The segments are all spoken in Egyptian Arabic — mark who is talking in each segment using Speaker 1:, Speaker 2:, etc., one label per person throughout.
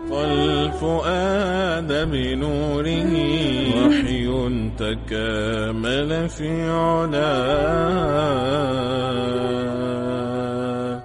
Speaker 1: والفؤاد بنوره وحي تكامل في علاه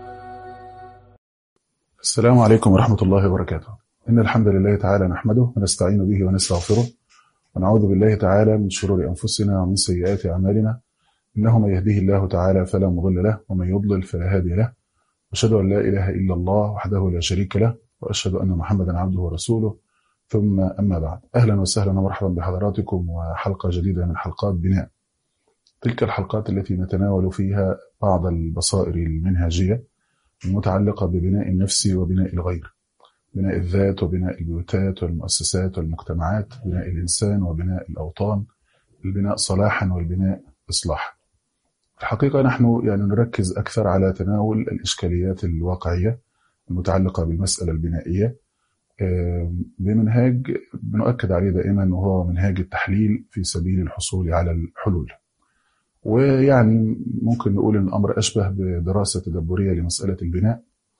Speaker 2: السلام عليكم ورحمة الله وبركاته إن الحمد لله تعالى نحمده ونستعين به ونستغفره ونعوذ بالله تعالى من شرور أنفسنا ومن سيئات أعمالنا إنه من يهديه الله تعالى فلا مضل له ومن يضلل فلا هادي له أشهد أن لا إله إلا الله وحده لا شريك له وأشهد أن محمدا عبده ورسوله ثم أما بعد أهلا وسهلا ومرحبا بحضراتكم وحلقة جديدة من حلقات بناء تلك الحلقات التي نتناول فيها بعض البصائر المنهجية المتعلقة ببناء النفس وبناء الغير بناء الذات وبناء البيوتات والمؤسسات والمجتمعات بناء الإنسان وبناء الأوطان البناء صلاحا والبناء إصلاحا الحقيقة نحن يعني نركز أكثر على تناول الإشكاليات الواقعية المتعلقة بالمسألة البنائية بمنهاج بنؤكد عليه دائما وهو منهاج التحليل في سبيل الحصول على الحلول ويعني ممكن نقول ان الامر اشبه بدراسه تدبريه لمساله البناء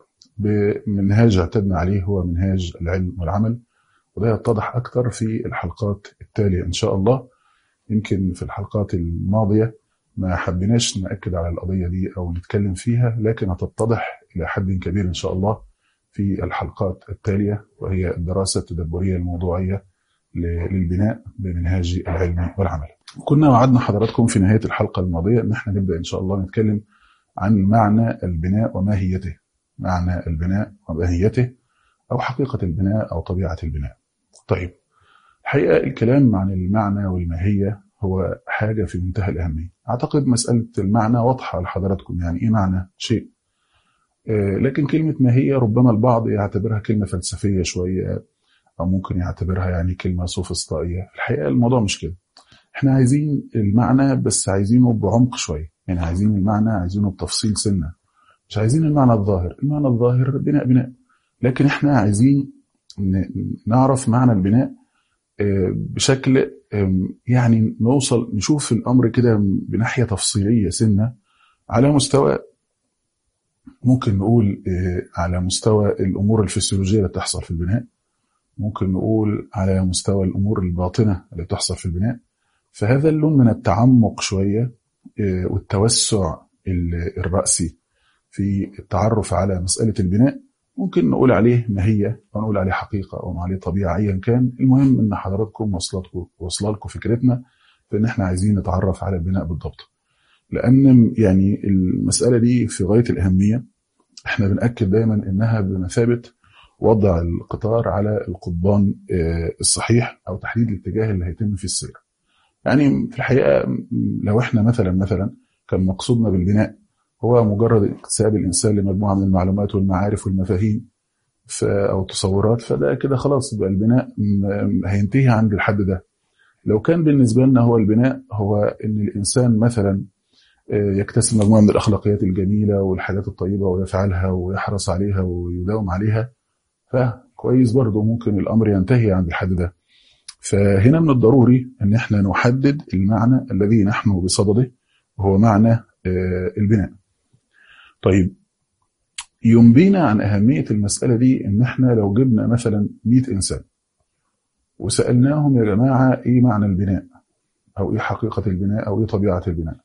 Speaker 2: بمنهاج اعتدنا عليه هو منهاج العلم والعمل وده يتضح اكثر في الحلقات التاليه ان شاء الله يمكن في الحلقات الماضيه ما حبيناش ناكد على القضيه دي او نتكلم فيها لكن هتتضح الى حد كبير ان شاء الله في الحلقات التاليه وهي الدراسه التدبريه الموضوعيه للبناء بمنهاج العلم والعمل. كنا وعدنا حضراتكم في نهايه الحلقه الماضيه ان احنا نبدا ان شاء الله نتكلم عن معنى البناء وماهيته. معنى البناء وماهيته او حقيقه البناء او طبيعه البناء. طيب الحقيقه الكلام عن المعنى والماهيه هو حاجه في منتهى الاهميه. اعتقد مساله المعنى واضحه لحضراتكم يعني ايه معنى شيء. لكن كلمه ماهيه ربما البعض يعتبرها كلمه فلسفيه شويه او ممكن يعتبرها يعني كلمه سوفسطائيه في الحقيقه الموضوع مش كده احنا عايزين المعنى بس عايزينه بعمق شويه يعني عايزين المعنى عايزينه بتفصيل سنه مش عايزين المعنى الظاهر المعنى الظاهر بناء بناء لكن احنا عايزين نعرف معنى البناء بشكل يعني نوصل نشوف الامر كده بناحيه تفصيليه سنه على مستوى ممكن نقول على مستوى الامور الفسيولوجيه اللي بتحصل في البناء ممكن نقول على مستوى الامور الباطنه اللي بتحصل في البناء فهذا اللون من التعمق شويه والتوسع الراسي في التعرف على مساله البناء ممكن نقول عليه ماهيه او نقول عليه حقيقه او نقول عليه طبيعه ايا كان المهم ان حضراتكم وصلتكم واصله لكم فكرتنا في ان احنا عايزين نتعرف على البناء بالضبط لان يعني المساله دي في غايه الاهميه احنا بناكد دايما انها بمثابه وضع القطار على القضبان الصحيح او تحديد الاتجاه اللي هيتم فيه السير. يعني في الحقيقه لو احنا مثلا مثلا كان مقصودنا بالبناء هو مجرد اكتساب الانسان لمجموعه من المعلومات والمعارف والمفاهيم او تصورات فده كده خلاص يبقى البناء هينتهي عند الحد ده. لو كان بالنسبه لنا هو البناء هو ان الانسان مثلا يكتسب مجموعه من الاخلاقيات الجميله والحاجات الطيبه ويفعلها ويحرص عليها ويداوم عليها فكويس برضه ممكن الامر ينتهي عند الحد ده فهنا من الضروري ان احنا نحدد المعنى الذي نحن بصدده وهو معنى البناء طيب ينبينا عن اهميه المساله دي ان احنا لو جبنا مثلا 100 انسان وسالناهم يا جماعه ايه معنى البناء او ايه حقيقه البناء او ايه طبيعه البناء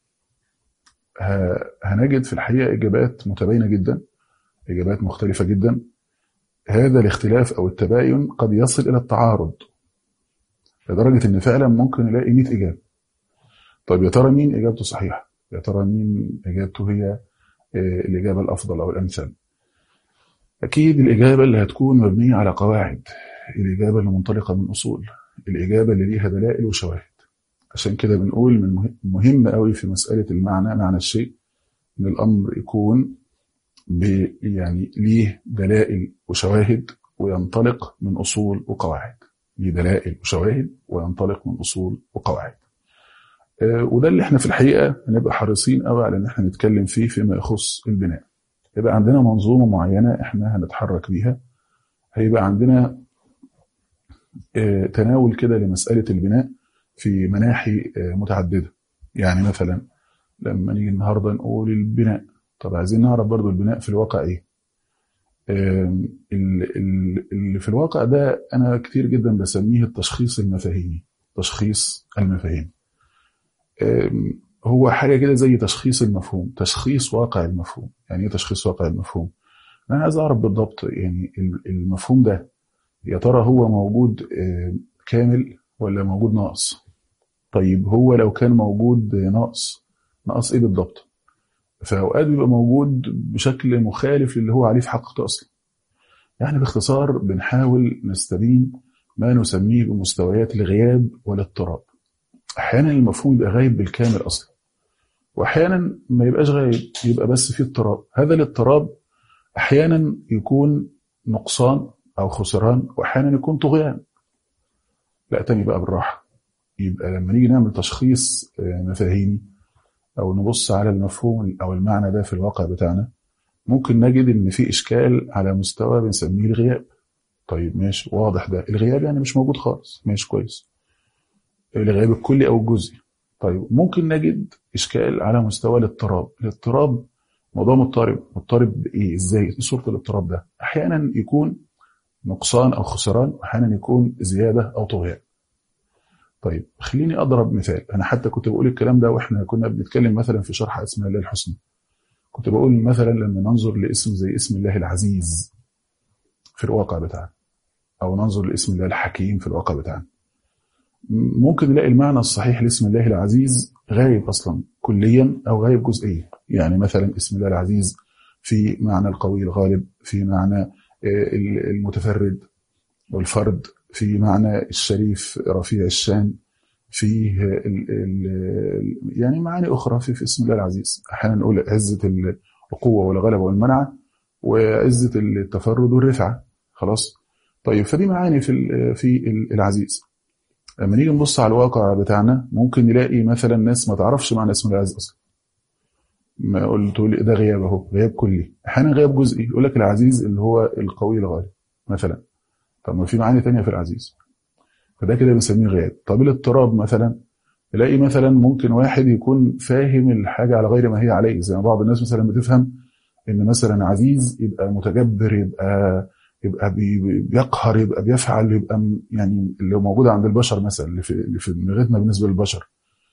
Speaker 2: هنجد في الحقيقه اجابات متباينه جدا اجابات مختلفه جدا هذا الاختلاف او التباين قد يصل الى التعارض لدرجه ان فعلا ممكن نلاقي 100 اجابه طيب يا ترى مين اجابته صحيحه يا ترى مين اجابته هي الاجابه الافضل او الامثل اكيد الاجابه اللي هتكون مبنيه على قواعد الاجابه اللي منطلقه من اصول الاجابه اللي ليها دلائل وشواهد عشان كده بنقول من مهم قوي في مساله المعنى معنى الشيء ان الامر يكون يعني ليه دلائل وشواهد وينطلق من أصول وقواعد ليه دلائل وشواهد وينطلق من أصول وقواعد آه وده اللي احنا في الحقيقة هنبقى حريصين قوي على ان احنا نتكلم فيه فيما يخص البناء يبقى عندنا منظومة معينة احنا هنتحرك بيها هيبقى عندنا آه تناول كده لمسألة البناء في مناحي آه متعددة يعني مثلا لما نيجي النهاردة نقول البناء طب عايزين نعرف برضو البناء في الواقع ايه اللي في الواقع ده أنا كتير جدا بسميه التشخيص المفاهيمي تشخيص المفاهيم هو حاجة كده زي تشخيص المفهوم تشخيص واقع المفهوم يعني ايه تشخيص واقع المفهوم أنا عايز أعرف بالضبط يعني المفهوم ده يا ترى هو موجود كامل ولا موجود ناقص طيب هو لو كان موجود ناقص ناقص ايه بالضبط فأوقات بيبقى موجود بشكل مخالف للي هو عليه في حقيقته أصلا يعني باختصار بنحاول نستبين ما نسميه بمستويات الغياب والاضطراب أحيانا المفهوم يبقى غايب بالكامل أصلا وأحيانا ما يبقاش غايب يبقى بس فيه اضطراب هذا الاضطراب أحيانا يكون نقصان أو خسران وأحيانا يكون طغيان لا تاني بقى بالراحة يبقى لما نيجي نعمل تشخيص مفاهيمي أو نبص على المفهوم أو المعنى ده في الواقع بتاعنا ممكن نجد إن في إشكال على مستوى بنسميه الغياب طيب ماشي واضح ده الغياب يعني مش موجود خالص ماشي كويس الغياب الكلي أو الجزئي طيب ممكن نجد إشكال على مستوى الاضطراب الاضطراب موضوع مضطرب مضطرب إيه إزاي إيه صورة الاضطراب ده أحيانا يكون نقصان أو خسران وأحيانا يكون زيادة أو طغيان طيب خليني أضرب مثال أنا حتى كنت بقول الكلام ده وإحنا كنا بنتكلم مثلا في شرح أسماء الله الحسنى كنت بقول مثلا لما ننظر لاسم زي اسم الله العزيز في الواقع بتاعنا أو ننظر لاسم الله الحكيم في الواقع بتاعنا ممكن نلاقي المعنى الصحيح لاسم الله العزيز غايب أصلا كليا أو غايب جزئيا يعني مثلا اسم الله العزيز في معنى القوي الغالب في معنى المتفرد والفرد في معنى الشريف رفيع الشان فيه ال ال يعني معاني أخرى في, في اسم الله العزيز أحيانا نقول عزة القوة والغلبة والمنعة وعزة التفرد والرفعة خلاص طيب فدي معاني في في العزيز لما نيجي نبص على الواقع بتاعنا ممكن نلاقي مثلا ناس ما تعرفش معنى اسم الله العزيز اصلا ما قلت لي ده غياب اهو غياب كلي احيانا غياب جزئي يقول لك العزيز اللي هو القوي الغالب مثلا طب ما في معاني تانية في العزيز فده كده بنسميه غياب طب الاضطراب مثلا تلاقي مثلا ممكن واحد يكون فاهم الحاجة على غير ما هي عليه زي ما بعض الناس مثلا بتفهم ان مثلا عزيز يبقى متجبر يبقى يبقى بيقهر يبقى بيفعل يبقى يعني اللي موجود عند البشر مثلا اللي في اللي في دماغتنا بالنسبه للبشر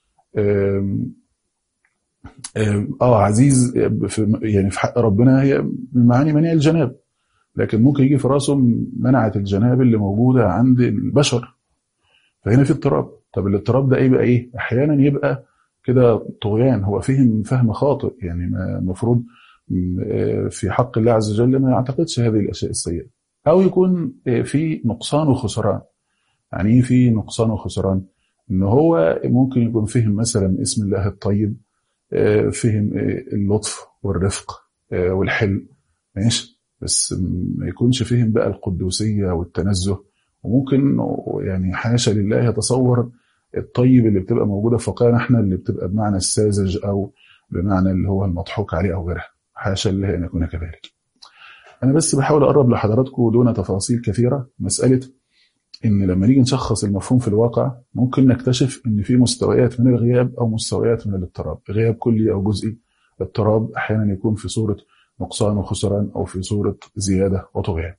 Speaker 2: اه عزيز في يعني في حق ربنا هي من معاني منع الجناب لكن ممكن يجي في راسه منعه الجناب اللي موجوده عند البشر فهنا في اضطراب طب الاضطراب ده ايه بقى ايه احيانا يبقى كده طغيان هو فهم فهم خاطئ يعني المفروض في حق الله عز وجل ما يعتقدش هذه الاشياء السيئه او يكون في نقصان وخسران يعني ايه في نقصان وخسران ان هو ممكن يكون فهم مثلا اسم الله الطيب فهم اللطف والرفق والحلم ماشي بس ما يكونش فهم بقى القدوسيه والتنزه وممكن يعني حاشا لله يتصور الطيب اللي بتبقى موجوده في واقعنا احنا اللي بتبقى بمعنى الساذج او بمعنى اللي هو المضحوك عليه او غيرها حاشا لله ان يكون كذلك انا بس بحاول اقرب لحضراتكم دون تفاصيل كثيره مساله ان لما نيجي نشخص المفهوم في الواقع ممكن نكتشف ان في مستويات من الغياب او مستويات من الاضطراب غياب كلي او جزئي اضطراب احيانا يكون في صوره نقصان وخسران او في صوره زياده وطغيان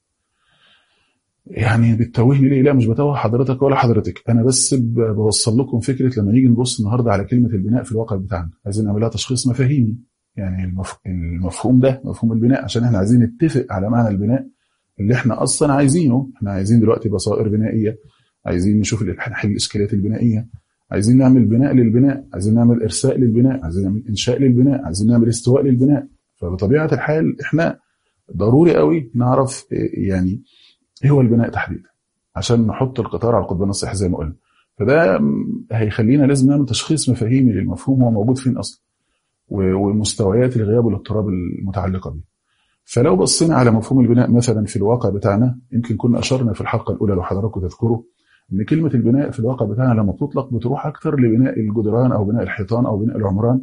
Speaker 2: يعني بتتوهني ليه لا مش بتوه حضرتك ولا حضرتك انا بس بوصل لكم فكره لما نيجي نبص النهارده على كلمه البناء في الواقع بتاعنا عايزين نعملها تشخيص مفاهيمي يعني المفهوم ده مفهوم البناء عشان احنا عايزين نتفق على معنى البناء اللي احنا اصلا عايزينه احنا عايزين دلوقتي بصائر بنائيه عايزين نشوف نحل الاشكاليات البنائيه عايزين نعمل بناء للبناء عايزين نعمل ارساء للبناء عايزين نعمل انشاء للبناء عايزين نعمل استواء للبناء فبطبيعه الحال احنا ضروري قوي نعرف يعني ايه هو البناء تحديدا عشان نحط القطار على القضبان الصحي زي ما قلنا فده هيخلينا لازم نعمل تشخيص مفاهيمي للمفهوم هو موجود فين اصلا ومستويات الغياب والاضطراب المتعلقه به فلو بصينا على مفهوم البناء مثلا في الواقع بتاعنا يمكن كنا اشرنا في الحلقه الاولى لو حضراتكم تذكروا ان كلمه البناء في الواقع بتاعنا لما بتطلق بتروح اكثر لبناء الجدران او بناء الحيطان او بناء العمران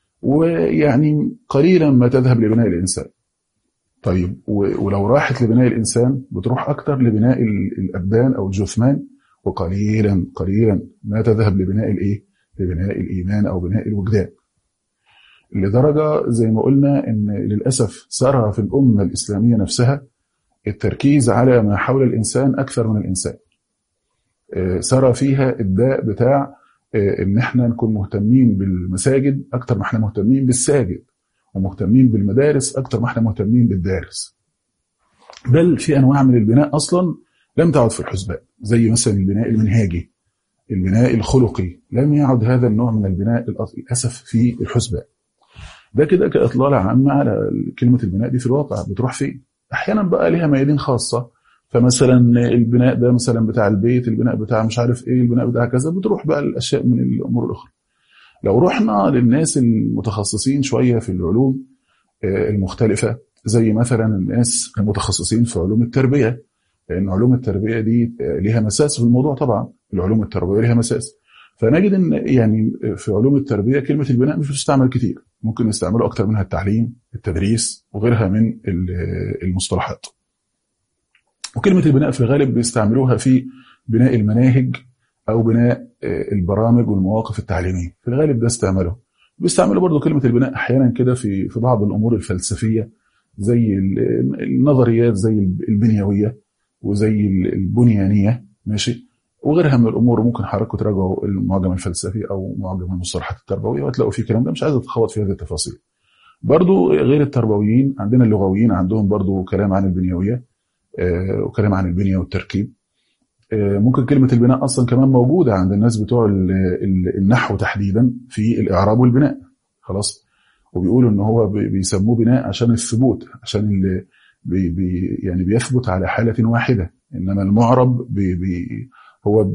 Speaker 2: ويعني قليلا ما تذهب لبناء الانسان طيب ولو راحت لبناء الانسان بتروح اكثر لبناء الابدان او الجثمان وقليلا قليلا ما تذهب لبناء الايه؟ لبناء الايمان او بناء الوجدان. لدرجه زي ما قلنا ان للاسف سرى في الامه الاسلاميه نفسها التركيز على ما حول الإنسان أكثر من الإنسان آه، سرى فيها الداء بتاع آه، إن إحنا نكون مهتمين بالمساجد أكثر ما إحنا مهتمين بالساجد ومهتمين بالمدارس أكثر ما إحنا مهتمين بالدارس بل في أنواع من البناء أصلا لم تعد في الحسبان زي مثلا البناء المنهاجي البناء الخلقي لم يعد هذا النوع من البناء للأسف في الحسبان ده كده كإطلالة عامة على كلمة البناء دي في الواقع بتروح فين أحيانا بقى ليها ميادين خاصة فمثلا البناء ده مثلا بتاع البيت البناء بتاع مش عارف ايه البناء بتاع كذا بتروح بقى الاشياء من الامور الاخرى لو رحنا للناس المتخصصين شويه في العلوم المختلفه زي مثلا الناس المتخصصين في علوم التربيه لان علوم التربيه دي ليها مساس في الموضوع طبعا العلوم التربويه ليها مساس فنجد ان يعني في علوم التربيه كلمه البناء مش بتستعمل كتير ممكن يستعملوا اكتر منها التعليم التدريس وغيرها من المصطلحات وكلمه البناء في الغالب بيستعملوها في بناء المناهج او بناء البرامج والمواقف التعليميه في الغالب ده استعماله بيستعملوا برضو كلمه البناء احيانا كده في في بعض الامور الفلسفيه زي النظريات زي البنيويه وزي البنيانيه ماشي وغيرها من الامور ممكن حضراتكم تراجعوا المعجم الفلسفي او معجم المصطلحات التربويه وهتلاقوا فيه الكلام ده مش عايز اتخوض في هذه التفاصيل. برضو غير التربويين عندنا اللغويين عندهم برضو كلام عن البنيويه آه وكلام عن البنيه والتركيب. آه ممكن كلمه البناء اصلا كمان موجوده عند الناس بتوع النحو تحديدا في الاعراب والبناء خلاص وبيقولوا ان هو بيسموه بناء عشان الثبوت عشان اللي بي بي يعني بيثبت على حاله واحده انما المعرب بي بي هو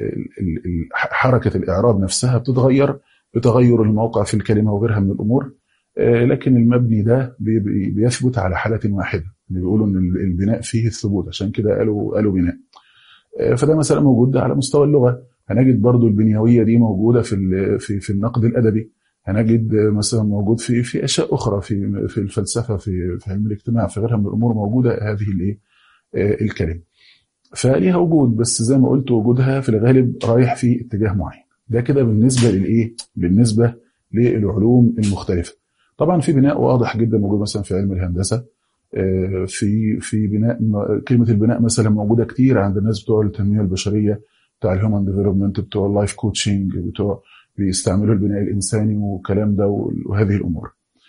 Speaker 2: حركة الإعراب نفسها بتتغير بتغير الموقع في الكلمة وغيرها من الأمور لكن المبني ده بيثبت على حالة واحدة بيقولوا إن البناء فيه الثبوت عشان كده قالوا قالوا بناء فده مثلا موجود على مستوى اللغة هنجد برضو البنيوية دي موجودة في في في النقد الأدبي هنجد مثلا موجود في في اشياء اخرى في في الفلسفه في في علم الاجتماع في غيرها من الامور موجوده هذه الايه الكلمه فليها وجود بس زي ما قلت وجودها في الغالب رايح في اتجاه معين ده كده بالنسبه للايه بالنسبه للعلوم المختلفه طبعا في بناء واضح جدا موجود مثلا في علم الهندسه في في بناء كلمه البناء مثلا موجوده كتير عند الناس بتوع التنميه البشريه بتوع الهيومن ديفلوبمنت بتوع اللايف كوتشنج بتوع بيستعملوا البناء الانساني والكلام ده وهذه الامور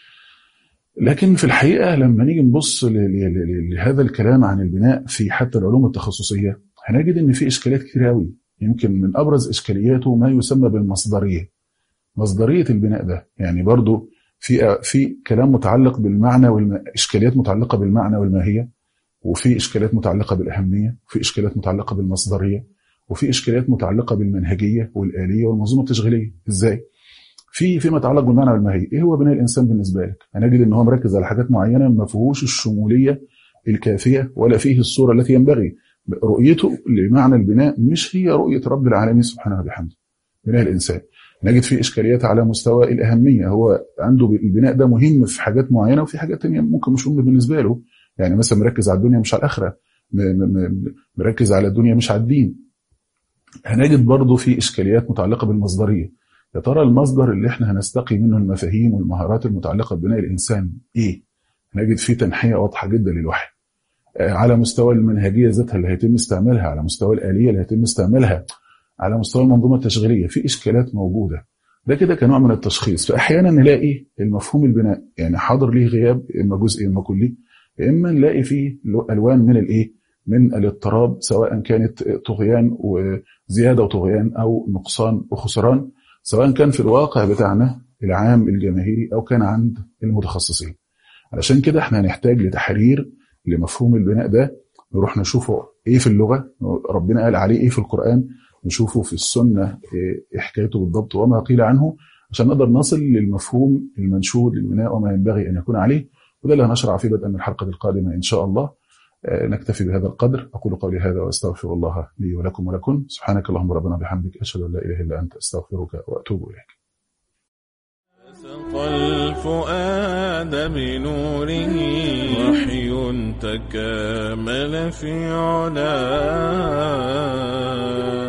Speaker 2: لكن في الحقيقه لما نيجي نبص لهذا الكلام عن البناء في حتى العلوم التخصصيه هنجد ان في اشكاليات كتير قوي يمكن من ابرز اشكالياته ما يسمى بالمصدريه مصدريه البناء ده يعني برضو في في كلام متعلق بالمعنى والم... اشكاليات متعلقه بالمعنى والماهيه وفي اشكاليات متعلقه بالاهميه وفي اشكاليات متعلقه بالمصدريه وفي اشكاليات متعلقه بالمنهجيه والاليه والمنظومه التشغيليه ازاي في فيما يتعلق بالمعنى والماهيه ايه هو بناء الانسان بالنسبه لك هنجد ان هو مركز على حاجات معينه ما فيهوش الشموليه الكافيه ولا فيه الصوره التي ينبغي رؤيته لمعنى البناء مش هي رؤيه رب العالمين سبحانه وبحمده بناء الانسان نجد فيه اشكاليات على مستوى الاهميه هو عنده البناء ده مهم في حاجات معينه وفي حاجات تانية ممكن مش مهم بالنسبه له يعني مثلا مركز على الدنيا مش على الاخره مركز على الدنيا مش على الدين هنجد برضه في اشكاليات متعلقه بالمصدريه يا ترى المصدر اللي احنا هنستقي منه المفاهيم والمهارات المتعلقه ببناء الانسان ايه؟ هنجد فيه تنحيه واضحه جدا للوحي. على مستوى المنهجيه ذاتها اللي هيتم استعمالها، على مستوى الاليه اللي هيتم استعمالها، على مستوى المنظومه التشغيليه، في اشكالات موجوده. ده كده كنوع من التشخيص، فاحيانا نلاقي المفهوم البناء يعني حاضر ليه غياب اما جزئي اما كلي، اما نلاقي فيه الوان من الايه؟ من الاضطراب سواء كانت طغيان وزياده وطغيان او نقصان وخسران سواء كان في الواقع بتاعنا العام الجماهيري او كان عند المتخصصين علشان كده احنا هنحتاج لتحرير لمفهوم البناء ده نروح نشوفه ايه في اللغه ربنا قال عليه ايه في القران نشوفه في السنه ايه حكايته بالضبط وما قيل عنه عشان نقدر نصل للمفهوم المنشود للبناء وما ينبغي ان يكون عليه وده اللي هنشرع فيه بدءا من الحلقه القادمه ان شاء الله نكتفي بهذا القدر أقول قولي هذا وأستغفر الله لي ولكم ولكم سبحانك اللهم ربنا بحمدك أشهد أن لا إله إلا أنت أستغفرك وأتوب إليك
Speaker 1: سقى الفؤاد بنوره وحي تكامل في علاه